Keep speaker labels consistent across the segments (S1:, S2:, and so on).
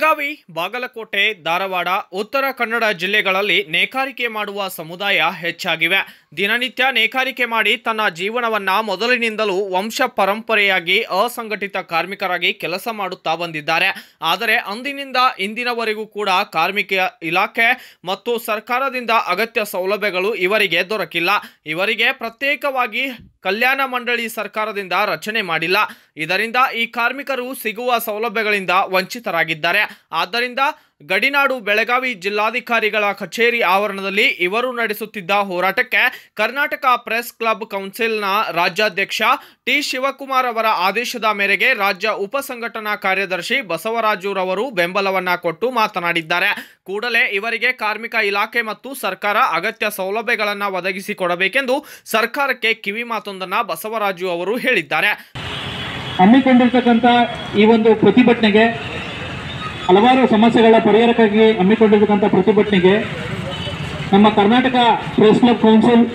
S1: ಬೆಳಗಾವಿ ಬಾಗಲಕೋಟೆ ಧಾರವಾಡ ಉತ್ತರ ಕನ್ನಡ ಜಿಲ್ಲೆಗಳಲ್ಲಿ ನೇಕಾರಿಕೆ ಮಾಡುವ ಸಮುದಾಯ ಹೆಚ್ಚಾಗಿವೆ ದಿನನಿತ್ಯ ನೇಕಾರಿಕೆ ಮಾಡಿ ತನ್ನ ಜೀವನವನ್ನ ಮೊದಲಿನಿಂದಲೂ ವಂಶ ಪರಂಪರೆಯಾಗಿ ಅಸಂಘಟಿತ ಕಾರ್ಮಿಕರಾಗಿ ಕೆಲಸ ಮಾಡುತ್ತಾ ಬಂದಿದ್ದಾರೆ ಆದರೆ ಅಂದಿನಿಂದ ಇಂದಿನವರೆಗೂ ಕೂಡ ಕಾರ್ಮಿಕ ಇಲಾಖೆ ಮತ್ತು ಸರ್ಕಾರದಿಂದ ಅಗತ್ಯ ಸೌಲಭ್ಯಗಳು ಇವರಿಗೆ ದೊರಕಿಲ್ಲ ಇವರಿಗೆ ಪ್ರತ್ಯೇಕವಾಗಿ ಕಲ್ಯಾಣ ಮಂಡಳಿ ಸರ್ಕಾರದಿಂದ ರಚನೆ ಮಾಡಿಲ್ಲ ಇದರಿಂದ ಈ ಕಾರ್ಮಿಕರು ಸಿಗುವ ಸೌಲಭ್ಯಗಳಿಂದ ವಂಚಿತರಾಗಿದ್ದಾರೆ ಆದ್ದರಿಂದ ಗಡಿನಾಡು ಬೆಳಗಾವಿ ಜಿಲ್ಲಾಧಿಕಾರಿಗಳ ಕಚೇರಿ ಆವರಣದಲ್ಲಿ ಇವರು ನಡೆಸುತ್ತಿದ್ದ ಹೋರಾಟಕ್ಕೆ ಕರ್ನಾಟಕ ಪ್ರೆಸ್ ಕ್ಲಬ್ ಕೌನ್ಸಿಲ್ನ ರಾಜ್ಯಾಧ್ಯಕ್ಷ ಟಿ ಶಿವಕುಮಾರ್ ಅವರ ಆದೇಶದ ಮೇರೆಗೆ ರಾಜ್ಯ ಉಪಸಂಘಟನಾ ಕಾರ್ಯದರ್ಶಿ ಬಸವರಾಜುರವರು ಬೆಂಬಲವನ್ನ ಕೊಟ್ಟು ಮಾತನಾಡಿದ್ದಾರೆ ಕೂಡಲೇ ಇವರಿಗೆ ಕಾರ್ಮಿಕ ಇಲಾಖೆ ಮತ್ತು ಸರ್ಕಾರ ಅಗತ್ಯ ಸೌಲಭ್ಯಗಳನ್ನು ಒದಗಿಸಿಕೊಡಬೇಕೆಂದು ಸರ್ಕಾರಕ್ಕೆ ಕಿವಿ ಮಾತೊಂದನ್ನ ಬಸವರಾಜು ಅವರು ಹೇಳಿದ್ದಾರೆ
S2: ಹಮ್ಮಿಕೊಂಡಿರ್ತಕ್ಕಂಥ ಈ ಒಂದು ಪ್ರತಿಭಟನೆಗೆ ಹಲವಾರು ಸಮಸ್ಯೆಗಳ ಪರಿಹಾರಕ್ಕಾಗಿ ಹಮ್ಮಿಕೊಂಡಿರ್ತಕ್ಕಂಥ ಪ್ರತಿಭಟನೆಗೆ ನಮ್ಮ ಕರ್ನಾಟಕ ಪ್ರೆಸ್ ಕ್ಲಬ್ ಕೌನ್ಸಿಲ್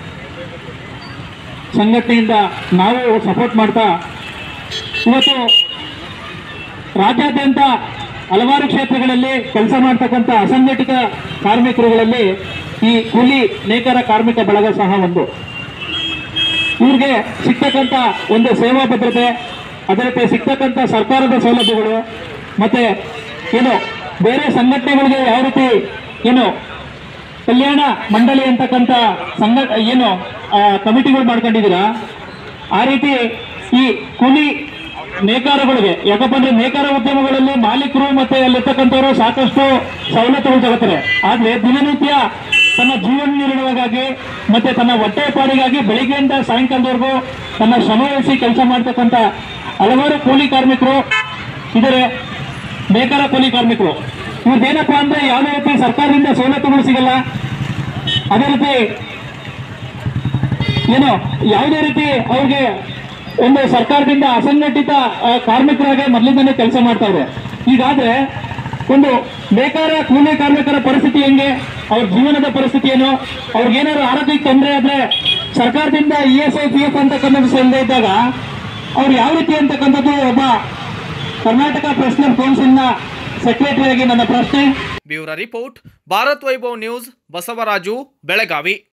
S2: ಸಂಘಟನೆಯಿಂದ ನಾವು ಸಪೋರ್ಟ್ ಮಾಡ್ತಾ ಇವತ್ತು ರಾಜ್ಯಾದ್ಯಂತ ಹಲವಾರು ಕ್ಷೇತ್ರಗಳಲ್ಲಿ ಕೆಲಸ ಮಾಡ್ತಕ್ಕಂಥ ಅಸಂಘಟಿತ ಕಾರ್ಮಿಕರುಗಳಲ್ಲಿ ಈ ಕೂಲಿ ನೇಕಾರ ಕಾರ್ಮಿಕ ಬಳಗ ಸಹ ಒಂದು ಇವ್ರಿಗೆ ಸಿಗ್ತಕ್ಕಂಥ ಒಂದು ಸೇವಾ ಭದ್ರತೆ ಅದೇ ರೀತಿ ಸಿಗ್ತಕ್ಕಂಥ ಸರ್ಕಾರದ ಸೌಲಭ್ಯಗಳು ಮತ್ತೆ ಏನು ಬೇರೆ ಸಂಘಟನೆಗಳಿಗೆ ಯಾವ ರೀತಿ ಏನು ಕಲ್ಯಾಣ ಮಂಡಳಿ ಅಂತಕ್ಕಂಥ ಸಂಘ ಏನು ಆ, ಕಮಿಟಿಗಳು ಮಾಡ್ಕೊಂಡಿದ್ದೀರಾ ಆ ರೀತಿ ಈ ಕೂಲಿ ನೇಕಾರಗಳಿಗೆ ಯಾಕಪ್ಪ ಅಂದ್ರೆ ನೇಕಾರ ಉದ್ಯಮಗಳಲ್ಲಿ ಮಾಲೀಕರು ಮತ್ತೆ ಅಲ್ಲಿರ್ತಕ್ಕಂಥವ್ರು ಸಾಕಷ್ಟು ಸವಲತ್ತುಗಳು ತಗೋತಾರೆ ಆದ್ರೆ ದಿನನಿತ್ಯ ತನ್ನ ಜೀವನ ನಿರ್ವಹಣೆಗಾಗಿ ಮತ್ತೆ ತನ್ನ ಹೊಟ್ಟೆ ಪಾಡಿಗಾಗಿ ಬೆಳಿಗ್ಗೆಯಿಂದ ಸಾಯಂಕಾಲದವರೆಗೂ ತನ್ನ ಶ್ರಮ ವಹಿಸಿ ಕೆಲಸ ಮಾಡ್ತಕ್ಕಂಥ ಹಲವಾರು ಕೂಲಿ ಕಾರ್ಮಿಕರು ಇದ್ದಾರೆ ನೇಕಾರ ಕೂಲಿ ಕಾರ್ಮಿಕರು ಇವ್ರದ್ದೇನಪ್ಪ ಅಂದ್ರೆ ಯಾವುದೇ ರೀತಿ ಸರ್ಕಾರದಿಂದ ಸವಲತ್ತುಗಳು ಸಿಗಲ್ಲ ಅದೇ ರೀತಿ ಏನು ಯಾವುದೇ ರೀತಿ ಅವ್ರಿಗೆ ಒಂದು ಸರ್ಕಾರದಿಂದ ಅಸಂಘಟಿತ ಆ, ಕಾರ್ಮಿಕರಾಗಿ ಮೊದಲಿಂದನೇ ಕೆಲಸ ಮಾಡ್ತಾವ್ರೆ ಹೀಗಾದ್ರೆ ಒಂದು ನೇಕಾರ ಕೂಲಿ ಕಾರ್ಮಿಕರ ಪರಿಸ್ಥಿತಿ ಹೆಂಗೆ ಅವ್ರ ಜೀವನದ ಪರಿಸ್ಥಿತಿ ಏನು ಅವ್ರಿಗೇನಾದ್ರು ಆರೋಗ್ಯಕ್ಕೆ ತೊಂದರೆ ಆದ್ರೆ ಸರ್ಕಾರದಿಂದ E S I P F ಅಂತಕ್ಕಂಥದ್ದು ಸಲ್ಲದೆ ಇದ್ದಾಗ ಅವ್ರು ಯಾವ ರೀತಿ ಅಂತಕ್ಕಂಥದ್ದು ಒಬ್ಬ ಕರ್ನಾಟಕ ಪ್ರೆಸ್ ಕ್ಲಬ್ ಕೌನ್ಸಿಲ್ನ ಸೆಕ್ರೆಟರಿಯಾಗಿ ನನ್ನ ಪ್ರಶ್ನೆ
S1: bureau report Bharat Vaibhav news Basavaraju Belagavi